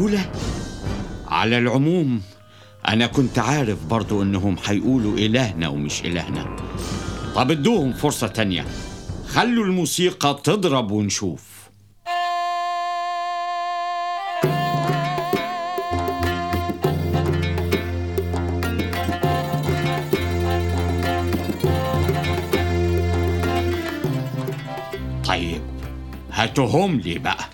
معقولة؟ على العموم أنا كنت عارف برضو إنهم هيقولوا إلهنا ومش إلهنا طب ادوهم فرصة تانية خلوا الموسيقى تضرب ونشوف طيب هاتهم لي بقى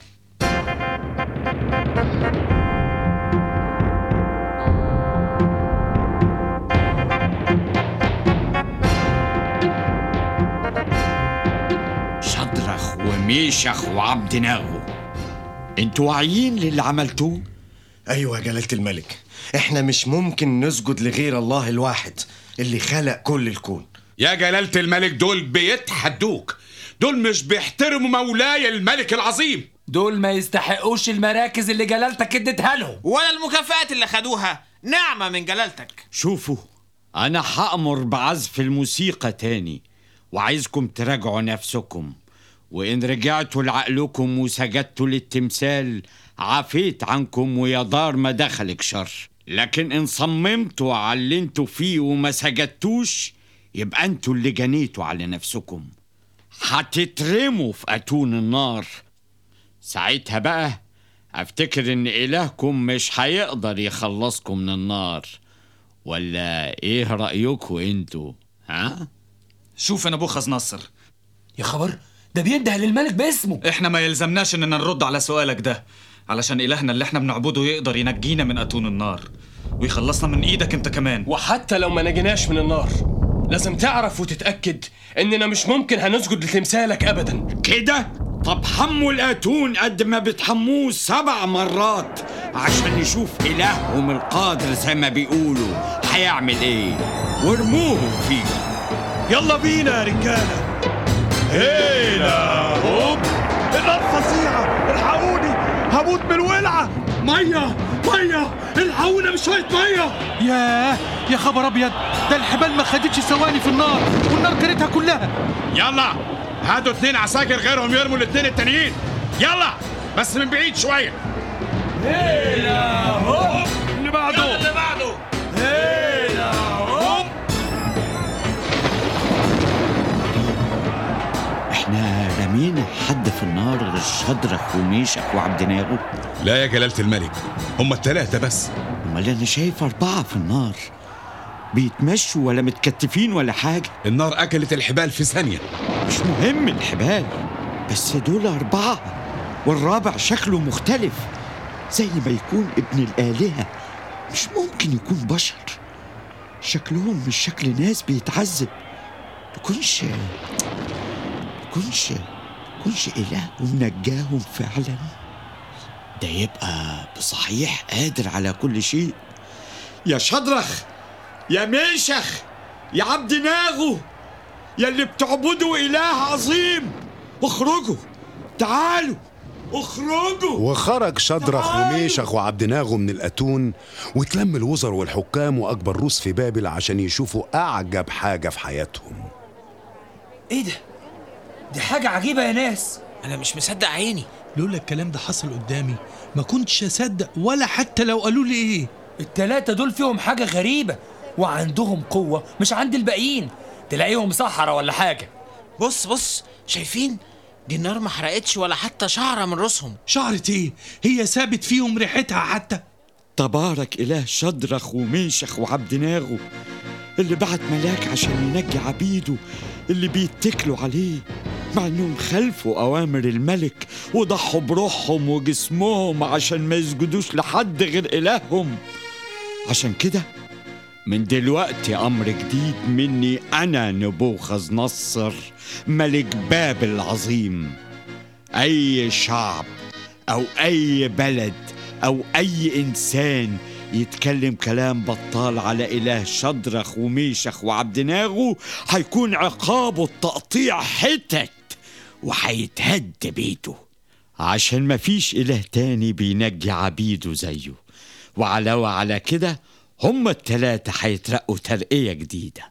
شدرخ وميشخ وعبد ناغو انتوا واعيين للي عملتوه ايوه يا جلالة الملك احنا مش ممكن نسجد لغير الله الواحد اللي خلق كل الكون يا جلالة الملك دول بيتحدوك دول مش بيحترموا مولاي الملك العظيم دول ما يستحقوش المراكز اللي جلالتك اديتها لهم ولا المكافآت اللي خدوها نعمة من جلالتك شوفوا أنا هأمر بعزف الموسيقى تاني وعايزكم تراجعوا نفسكم وإن رجعتوا لعقلكم وسجدتوا للتمثال عفيت عنكم ويا دار ما دخلك شر لكن إن صممتوا على اللي انتوا فيه وما سجدتوش يبقى انتوا اللي جنيتوا على نفسكم هتترموا في أتون النار ساعتها بقى افتكر ان الهكم مش هيقدر يخلصكم من النار ولا ايه رأيكم انتوا ها شوف يا نبوخذ نصر يا خبر ده بينده للملك باسمه احنا ما يلزمناش اننا نرد على سؤالك ده علشان الهنا اللي احنا بنعبده يقدر ينجينا من اتون النار ويخلصنا من ايدك انت كمان وحتى لو ما نجيناش من النار لازم تعرف وتتأكد إننا مش ممكن هنسجد لتمثالك أبدا كده طب حموا الاتون قد ما بتحموه سبع مرات عشان نشوف الههم القادر زي ما بيقولوا هيعمل ايه وارموهم فيه يلا بينا يا رجاله هيلا هوب النار فظيعه الحقوني هموت من الولعه ميه ميه الحقونا بشويه ميه ياه يا خبر ابيض ده الحبال ما خدتش ثواني في النار والنار كانتها كلها يلا هاتوا اتنين عساكر غيرهم يرموا الاتنين التانيين يلا بس من بعيد شوية هيلا هوب اللي بعده اللي بعده هيلا هوب احنا رمينا حد في النار غير شدرخ وميشخ وعبد ناغو لا يا جلالة الملك هم التلاتة بس امال انا شايف اربعه في النار بيتمشوا ولا متكتفين ولا حاجه النار أكلت الحبال في ثانية مش مهم الحبال بس دول أربعة والرابع شكله مختلف زي ما يكون ابن الآلهة مش ممكن يكون بشر شكلهم مش شكل ناس بيتعذب يكونش يكونش يكونش إله ونجاهم فعلا ده يبقى بصحيح قادر على كل شيء يا شدرخ يا ميشخ يا عبد ناغو يا اللي بتعبدوا إله عظيم اخرجوا تعالوا اخرجوا وخرج شدرخ وميشخ وعبد ناغو من الأتون وتلم الوزر والحكام وأكبر روس في بابل عشان يشوفوا أعجب حاجة في حياتهم ايه ده دي حاجة عجيبة يا ناس أنا مش مصدق عيني لولا الكلام ده حصل قدامي ما كنتش اصدق ولا حتى لو قالوا لي ايه التلاتة دول فيهم حاجة غريبة وعندهم قوة مش عند الباقيين تلاقيهم سحرة ولا حاجة بص بص شايفين دي النار ما حرقتش ولا حتى شعرة من راسهم شعرة ايه هي سابت فيهم ريحتها حتى تبارك إله شدرخ وميشخ وعبد ناغو اللي بعت ملاك عشان ينجي عبيده اللي بيتكلوا عليه مع انهم خلفوا اوامر الملك وضحوا بروحهم وجسمهم عشان ما يسجدوش لحد غير الههم عشان كده من دلوقتي امر جديد مني انا نبوخذ نصر ملك بابل العظيم اي شعب او اي بلد او اي انسان يتكلم كلام بطال على اله شدرخ وميشخ وعبد ناغو هيكون عقابه التقطيع حتت وهيتهد بيته عشان مفيش اله تاني بينجي عبيده زيه وعلاوة على كده هما التلاتة هيترقوا ترقية جديدة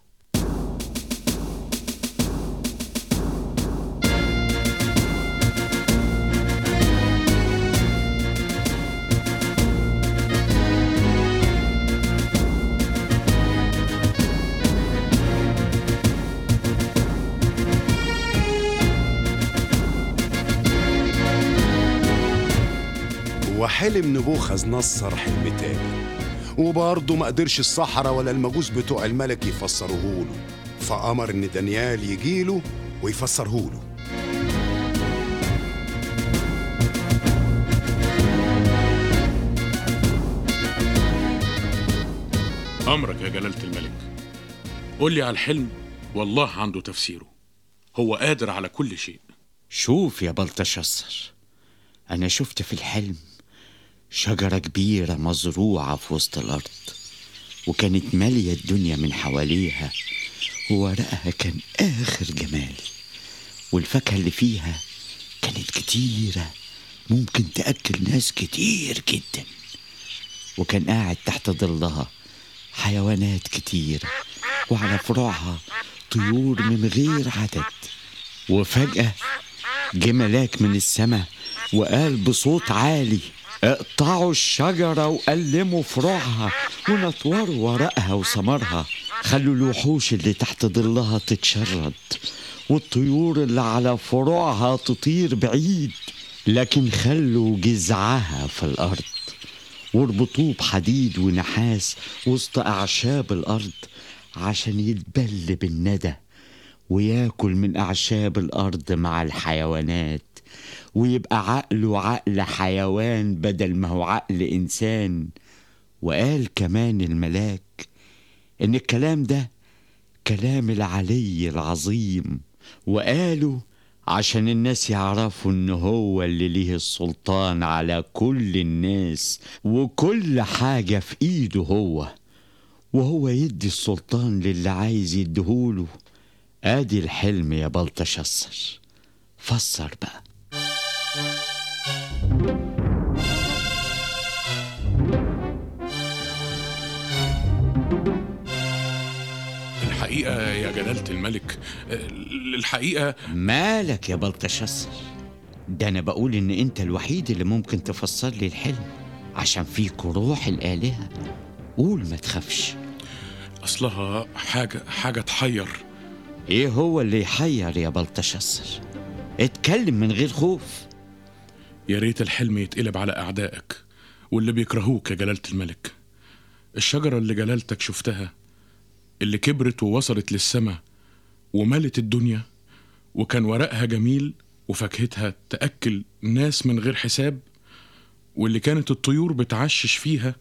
حلم نبوخذ نصر حلم تاني وبرضه ما قدرش الصحراء ولا المجوس بتوع الملك يفسروه له فأمر إن دانيال يجيله ويفسره له أمرك يا جلالة الملك قول لي على الحلم والله عنده تفسيره هو قادر على كل شيء شوف يا بلتشسر أنا شفت في الحلم شجرة كبيرة مزروعة في وسط الأرض وكانت مالية الدنيا من حواليها وورقها كان آخر جمال والفاكهة اللي فيها كانت كتيرة ممكن تأكل ناس كتير جدا وكان قاعد تحت ظلها حيوانات كتير وعلى فروعها طيور من غير عدد وفجأة جه ملاك من السماء وقال بصوت عالي اقطعوا الشجرة وقلموا فروعها ونطوروا ورقها وثمرها خلوا الوحوش اللي تحت ظلها تتشرد والطيور اللي على فروعها تطير بعيد لكن خلوا جذعها في الأرض واربطوه بحديد ونحاس وسط أعشاب الأرض عشان يتبل بالندى وياكل من أعشاب الأرض مع الحيوانات ويبقى عقله عقل حيوان بدل ما هو عقل إنسان وقال كمان الملاك إن الكلام ده كلام العلي العظيم وقالوا عشان الناس يعرفوا إن هو اللي ليه السلطان على كل الناس وكل حاجة في إيده هو وهو يدي السلطان للي عايز يديهوله ادي الحلم يا بلتشسر فسر بقى الحقيقة يا جلالة الملك آه، الحقيقة مالك يا بلتشسر ده انا بقول ان انت الوحيد اللي ممكن تفسر لي الحلم عشان فيك روح الالهه قول ما تخافش أصلها حاجة حاجة تحير ايه هو اللي يحير يا بلتشسر اتكلم من غير خوف يا ريت الحلم يتقلب على أعدائك واللي بيكرهوك يا جلالة الملك الشجرة اللي جلالتك شفتها اللي كبرت ووصلت للسماء وملت الدنيا وكان ورقها جميل وفاكهتها تأكل ناس من غير حساب واللي كانت الطيور بتعشش فيها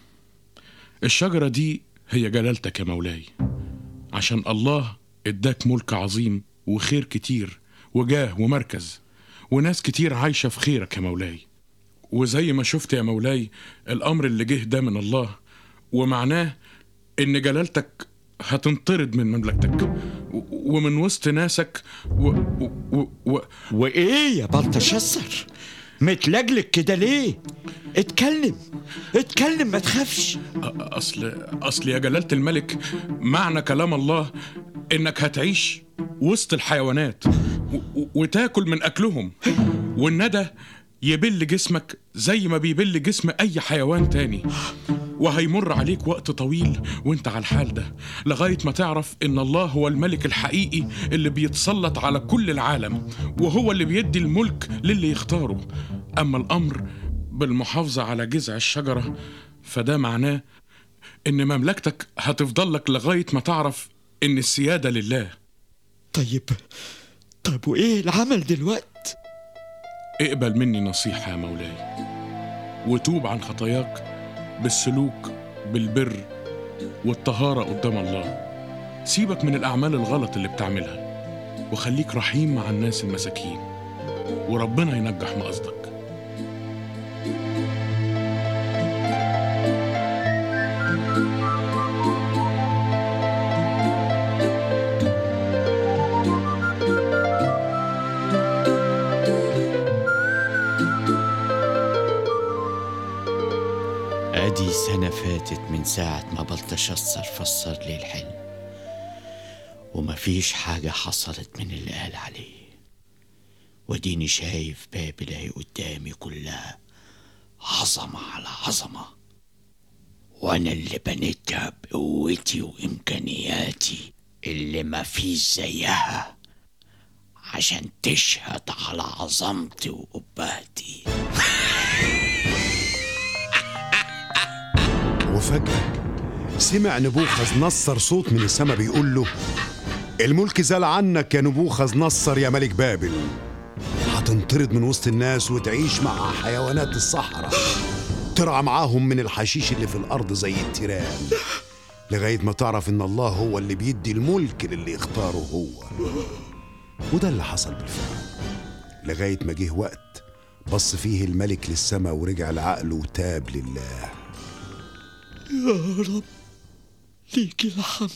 الشجرة دي هي جلالتك يا مولاي عشان الله اداك ملك عظيم وخير كتير وجاه ومركز وناس كتير عايشة في خيرك يا مولاي وزي ما شفت يا مولاي الأمر اللي جه ده من الله ومعناه إن جلالتك هتنطرد من مملكتك و- ومن وسط ناسك و... و... و... و... وايه يا بلتشسر متلجلج كده ليه اتكلم اتكلم ما تخافش أصل أصل يا جلالة الملك معنى كلام الله إنك هتعيش وسط الحيوانات و... و... وتاكل من أكلهم والندى يبل جسمك زي ما بيبل جسم أي حيوان تاني وهيمر عليك وقت طويل وانت على الحال ده لغاية ما تعرف ان الله هو الملك الحقيقي اللي بيتسلط على كل العالم وهو اللي بيدي الملك للي يختاره اما الامر بالمحافظة على جذع الشجرة فده معناه ان مملكتك هتفضل لك لغاية ما تعرف ان السيادة لله طيب طيب وايه العمل دلوقت اقبل مني نصيحة يا مولاي وتوب عن خطاياك بالسلوك بالبر والطهارة قدام الله سيبك من الأعمال الغلط اللي بتعملها وخليك رحيم مع الناس المساكين وربنا ينجح مقصدك ادي سنة فاتت من ساعة ما بلتشسر فسر لي الحلم ومفيش حاجة حصلت من اللي قال عليه وديني شايف بابل اهي قدامي كلها عظمة على عظمة وانا اللي بنيتها بقوتي وامكانياتي اللي مفيش زيها عشان تشهد على عظمتي وأبهتي وفجأة سمع نبوخذ نصر صوت من السماء بيقول له الملك زال عنك يا نبوخذ نصر يا ملك بابل هتنطرد من وسط الناس وتعيش مع حيوانات الصحراء ترعى معاهم من الحشيش اللي في الأرض زي التيران لغاية ما تعرف إن الله هو اللي بيدي الملك للي يختاره هو وده اللي حصل بالفعل لغاية ما جه وقت بص فيه الملك للسماء ورجع لعقله وتاب لله يا رب ليك الحمد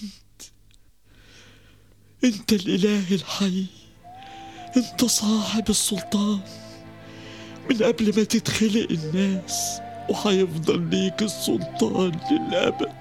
انت الاله الحي انت صاحب السلطان من قبل ما تتخلق الناس وهيفضل ليك السلطان للابد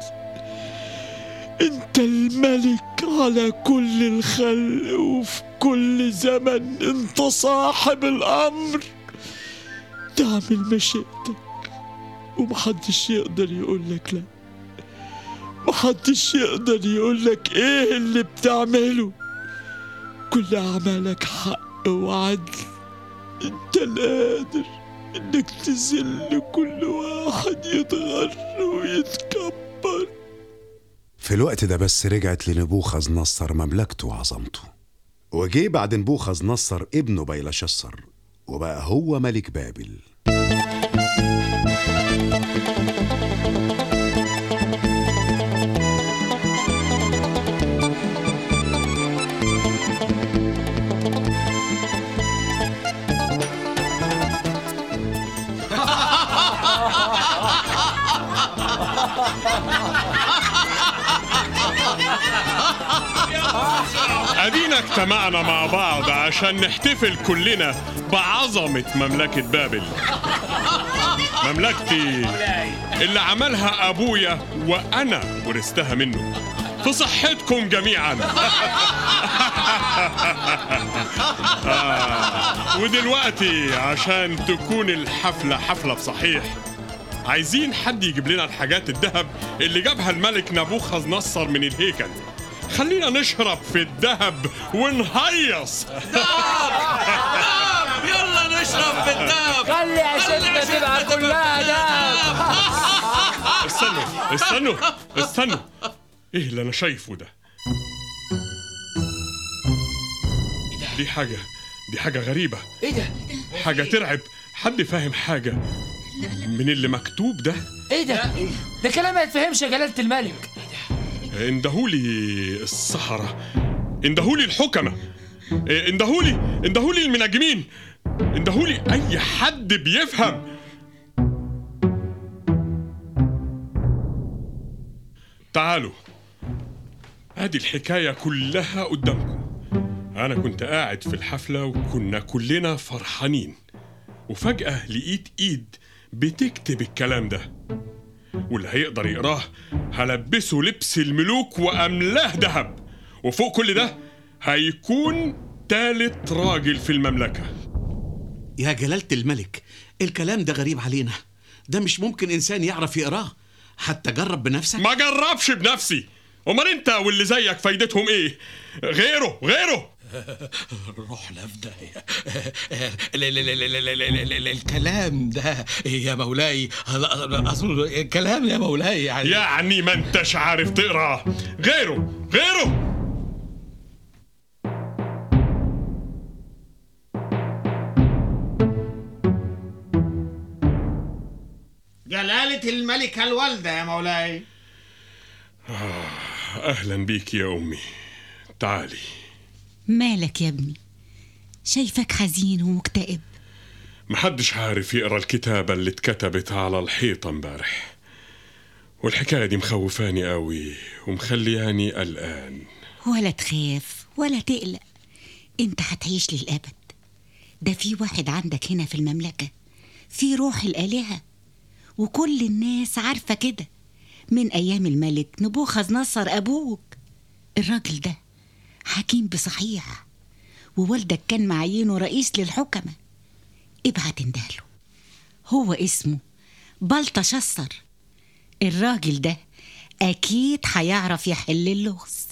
انت الملك على كل الخلق وفي كل زمن انت صاحب الامر تعمل مشيئتك ومحدش يقدر يقولك لا محدش يقدر يقولك ايه اللي بتعمله كل اعمالك حق وعدل انت القادر انك تذل كل واحد يتغر ويتكبر في الوقت ده بس رجعت لنبوخذ نصر مملكته وعظمته وجه بعد نبوخذ نصر ابنه بيلشسر وبقى هو ملك بابل أدينا اجتمعنا مع بعض عشان نحتفل كلنا بعظمة مملكة بابل مملكتي اللي عملها أبويا وأنا ورثتها منه في صحتكم جميعا آه. ودلوقتي عشان تكون الحفلة حفلة بصحيح عايزين حد يجيب لنا الحاجات الذهب اللي جابها الملك نبوخذ نصر من الهيكل خلينا نشرب في الذهب ونهيص يلا نشرب في الدهب خلي عيشتنا تبقى كلها دهب استنوا استنوا استنوا ايه اللي انا شايفه ده دي حاجة دي حاجة غريبة ايه ده حاجة ترعب حد فاهم حاجة من اللي مكتوب ده ايه ده ده كلام ما يتفهمش يا جلالة الملك اندهولي السحرة اندهولي الحكمة إيه، اندهولي اندهولي المنجمين اندهولي اي حد بيفهم تعالوا ادي الحكاية كلها قدامكم انا كنت قاعد في الحفلة وكنا كلنا فرحانين وفجأة لقيت ايد بتكتب الكلام ده واللي هيقدر يقراه هلبسه لبس الملوك واملاه ذهب وفوق كل ده هيكون تالت راجل في المملكة يا جلالة الملك الكلام ده غريب علينا ده مش ممكن إنسان يعرف يقراه حتى جرب بنفسك ما جربش بنفسي امال انت واللي زيك فايدتهم ايه غيره غيره روحنا في داهية ال- ال- ال- ال- ال- ال- ال- الكلام ده يا مولاي أظن كلام يا مولاي يعني يعني ما انتش عارف تقرا غيره غيره جلالة الملكة الوالدة يا مولاي اهلا بيك يا امي تعالي مالك يا ابني شايفك حزين ومكتئب محدش عارف يقرا الكتابة اللي اتكتبت على الحيطة امبارح والحكاية دي مخوفاني قوي ومخلياني قلقان ولا تخاف ولا تقلق انت هتعيش للأبد ده في واحد عندك هنا في المملكة في روح الآلهة وكل الناس عارفة كده من أيام الملك نبوخذ نصر أبوك الراجل ده حكيم بصحيح ووالدك كان معينه رئيس للحكمة ابعت اندهله هو اسمه بلطشسر الراجل ده أكيد هيعرف يحل اللغز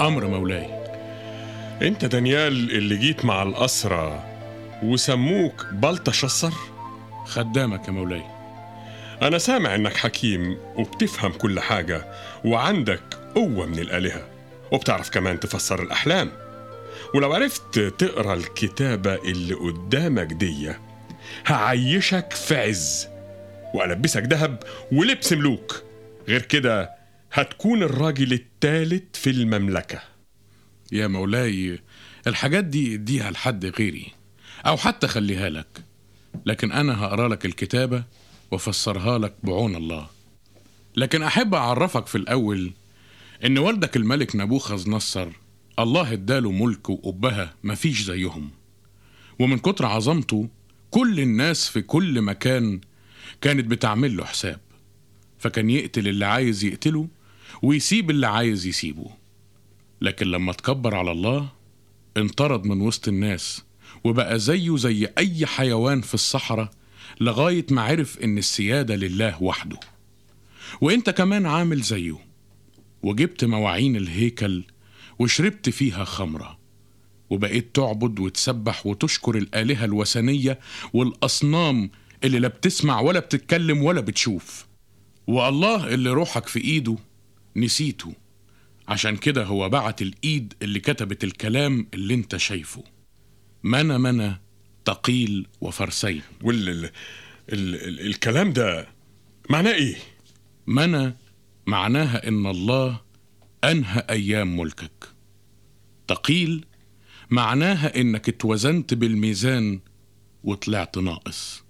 أمر مولاي انت دانيال اللي جيت مع الأسرة وسموك بلطشصر خدامك يا مولاي أنا سامع إنك حكيم وبتفهم كل حاجة وعندك قوة من الآلهة وبتعرف كمان تفسر الأحلام ولو عرفت تقرا الكتابة اللي قدامك دي هعيشك في عز وألبسك ذهب ولبس ملوك غير كده هتكون الراجل التالت في المملكة يا مولاي الحاجات دي اديها لحد غيري أو حتى خليها لك لكن أنا هقرا لك الكتابة وافسرها لك بعون الله لكن أحب أعرفك في الأول إن والدك الملك نبوخذ نصر الله اداله ملك وقبها مفيش زيهم ومن كتر عظمته كل الناس في كل مكان كانت بتعمل له حساب فكان يقتل اللي عايز يقتله ويسيب اللي عايز يسيبه لكن لما تكبر على الله انطرد من وسط الناس وبقى زيه زي أي حيوان في الصحراء لغاية ما عرف إن السيادة لله وحده وإنت كمان عامل زيه وجبت مواعين الهيكل وشربت فيها خمرة وبقيت تعبد وتسبح وتشكر الآلهة الوثنية والأصنام اللي لا بتسمع ولا بتتكلم ولا بتشوف والله اللي روحك في إيده نسيته عشان كده هو بعت الإيد اللي كتبت الكلام اللي انت شايفه منى منى تقيل وفرسين وال ال... ال... ال... الكلام ده معناه ايه منى معناها ان الله انهى ايام ملكك تقيل معناها انك اتوزنت بالميزان وطلعت ناقص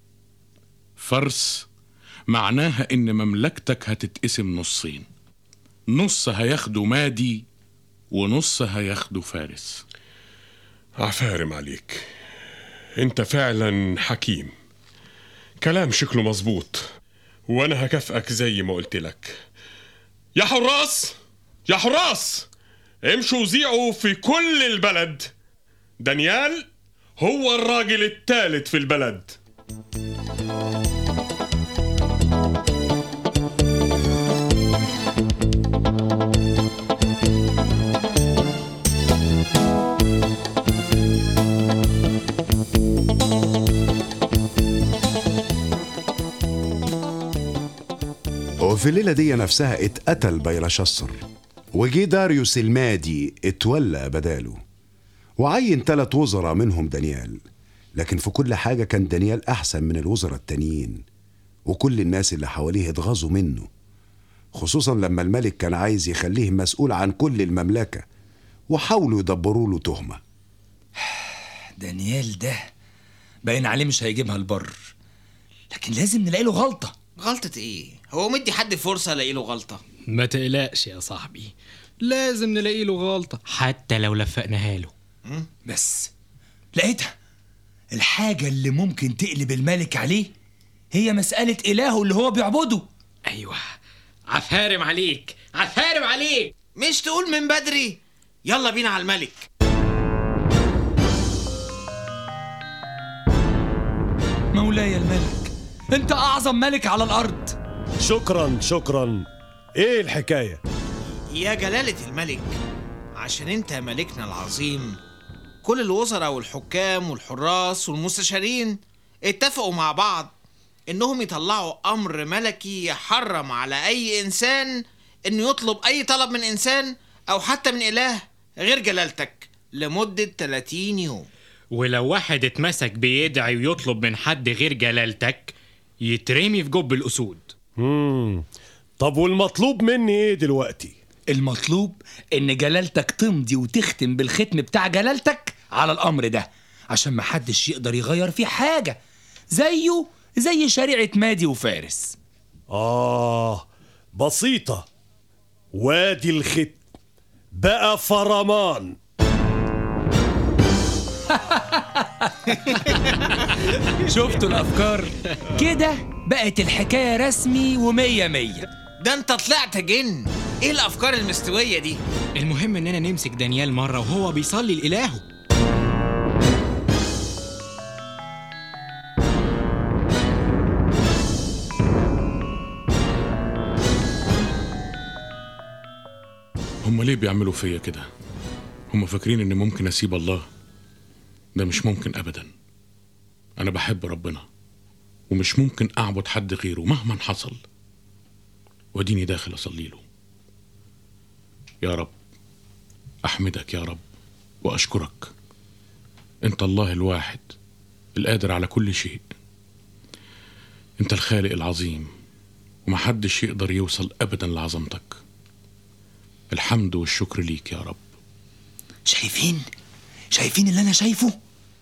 فرس معناها ان مملكتك هتتقسم نصين نص هياخده مادي ونص هياخده فارس عفارم عليك انت فعلا حكيم كلام شكله مظبوط وانا هكافئك زي ما قلت لك يا حراس يا حراس امشوا وزيعوا في كل البلد دانيال هو الراجل الثالث في البلد وفي الليلة دي نفسها اتقتل بيلشصر وجي داريوس المادي اتولى بداله وعين تلات وزراء منهم دانيال لكن في كل حاجة كان دانيال أحسن من الوزراء التانيين وكل الناس اللي حواليه اتغاظوا منه خصوصا لما الملك كان عايز يخليه مسؤول عن كل المملكة وحاولوا يدبروا له تهمة دانيال ده باين عليه مش هيجيبها البر لكن لازم نلاقي له غلطة غلطة ايه؟ هو مدي حد فرصة الاقي له غلطة ما تقلقش يا صاحبي لازم نلاقي له غلطة حتى لو لفقناها له بس لقيتها الحاجة اللي ممكن تقلب الملك عليه هي مسألة إلهه اللي هو بيعبده أيوة عفارم عليك عفارم عليك مش تقول من بدري يلا بينا على الملك مولاي الملك انت اعظم ملك على الارض شكرا شكرا ايه الحكايه يا جلالة الملك عشان انت ملكنا العظيم كل الوزراء والحكام والحراس والمستشارين اتفقوا مع بعض انهم يطلعوا امر ملكي يحرم على اي انسان انه يطلب اي طلب من انسان او حتى من اله غير جلالتك لمدة 30 يوم ولو واحد اتمسك بيدعي ويطلب من حد غير جلالتك يترمي في جب الأسود مم. طب والمطلوب مني ايه دلوقتي المطلوب ان جلالتك تمضي وتختم بالختم بتاع جلالتك على الامر ده عشان محدش يقدر يغير فيه حاجة زيه زي شريعة مادي وفارس آه بسيطة وادي الختم بقى فرمان شفتوا الافكار كده بقت الحكايه رسمي ومية مية ده انت طلعت جن ايه الافكار المستويه دي المهم اننا نمسك دانيال مرة وهو بيصلي لإلهه هم ليه بيعملوا فيا كده هم فاكرين اني ممكن اسيب الله ده مش ممكن ابدا انا بحب ربنا ومش ممكن اعبد حد غيره مهما حصل واديني داخل اصلي له يا رب احمدك يا رب واشكرك انت الله الواحد القادر على كل شيء انت الخالق العظيم ومحدش يقدر يوصل ابدا لعظمتك الحمد والشكر ليك يا رب شايفين شايفين اللي انا شايفه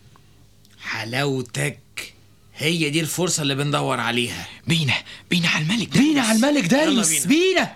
حلاوتك هي دي الفرصة اللي بندور عليها بينا بينا على الملك داريوس بينا على الملك داريوس يلا بينا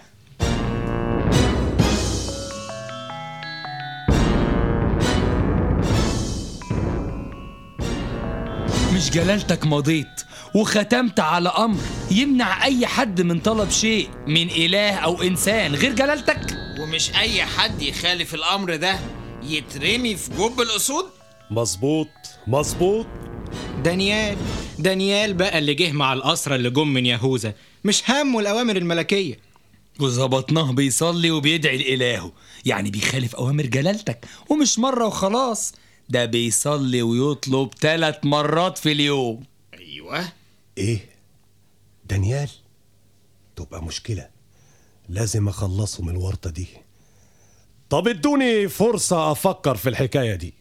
مش جلالتك مضيت وختمت على امر يمنع اي حد من طلب شيء من اله او انسان غير جلالتك ومش اي حد يخالف الامر ده يترمي في جب الاسود مظبوط مظبوط دانيال دانيال بقى اللي جه مع الأسرى اللي جم من يهوذا مش همه الأوامر الملكية وظبطناه بيصلي وبيدعي لإلهه يعني بيخالف أوامر جلالتك ومش مرة وخلاص ده بيصلي ويطلب ثلاث مرات في اليوم ايوه ايه دانيال تبقى مشكلة لازم اخلصه من الورطة دي طب ادوني فرصة افكر في الحكاية دي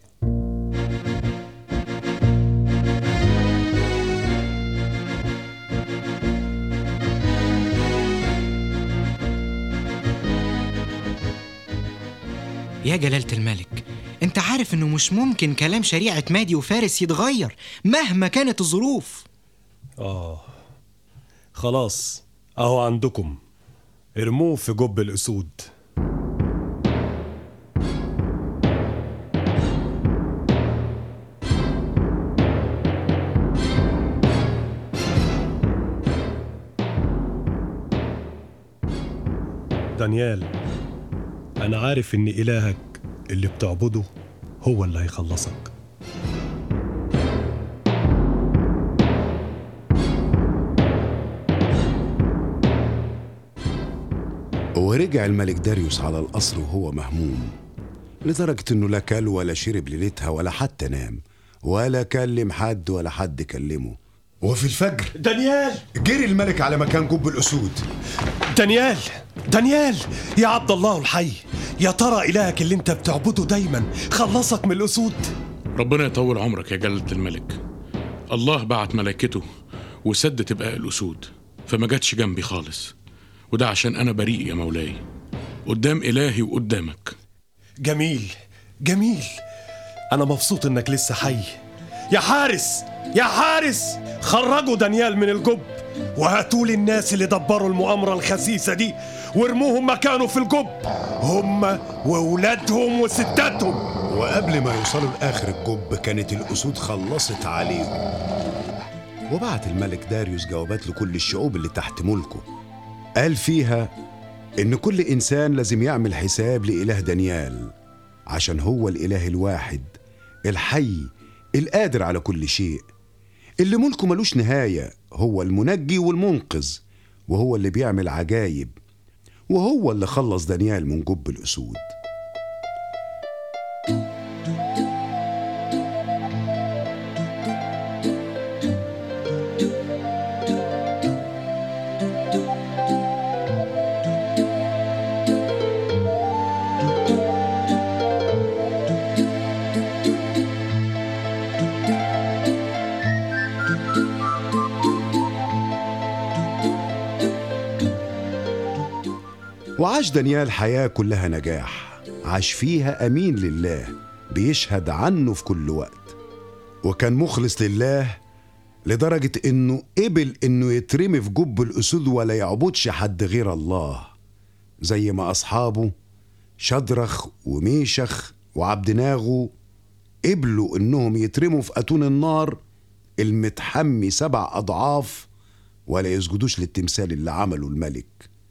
يا جلالة الملك انت عارف انه مش ممكن كلام شريعة مادي وفارس يتغير مهما كانت الظروف اه خلاص اهو عندكم ارموه في جب الاسود دانيال انا عارف ان الهك اللي بتعبده هو اللي هيخلصك ورجع الملك داريوس على القصر وهو مهموم لدرجة انه لا كل ولا شرب ليلتها ولا حتى نام ولا كلم حد ولا حد كلمه وفي الفجر دانيال جري الملك على مكان جب الأسود دانيال دانيال يا عبد الله الحي يا ترى إلهك اللي انت بتعبده دايما خلصك من الأسود ربنا يطول عمرك يا جلالة الملك الله بعت ملائكته وسدت بقاء الأسود فما جاتش جنبي خالص وده عشان أنا بريء يا مولاي قدام إلهي وقدامك جميل جميل أنا مبسوط إنك لسه حي يا حارس يا حارس خرجوا دانيال من الجب وهاتوا لي الناس اللي دبروا المؤامرة الخسيسة دي وارموهم مكانه في الجب هم وولادهم وستاتهم وقبل ما يوصلوا لآخر الجب كانت الأسود خلصت عليهم وبعت الملك داريوس جوابات لكل الشعوب اللي تحت ملكه قال فيها إن كل إنسان لازم يعمل حساب لإله دانيال عشان هو الإله الواحد الحي القادر على كل شيء اللي ملكه ملوش نهاية هو المنجي والمنقذ وهو اللي بيعمل عجايب وهو اللي خلص دانيال من جب الأسود وعاش دانيال حياة كلها نجاح عاش فيها أمين لله بيشهد عنه في كل وقت وكان مخلص لله لدرجة إنه قبل إنه يترمي في جب الأسود ولا يعبدش حد غير الله زي ما أصحابه شدرخ وميشخ وعبدناغو قبلوا إنهم يترموا في أتون النار المتحمي سبع أضعاف ولا يسجدوش للتمثال اللي عمله الملك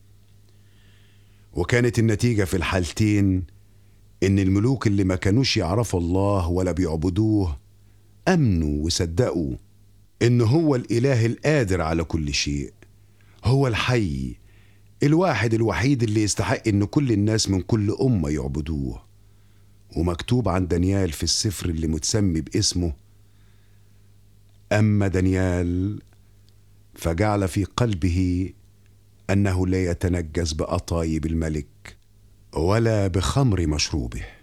وكانت النتيجة في الحالتين إن الملوك اللي ما كانوش يعرفوا الله ولا بيعبدوه أمنوا وصدقوا إن هو الإله القادر على كل شيء هو الحي الواحد الوحيد اللي يستحق إن كل الناس من كل أمة يعبدوه ومكتوب عن دانيال في السفر اللي متسمي باسمه أما دانيال فجعل في قلبه أنه لا يتنجس بأطايب الملك ولا بخمر مشروبه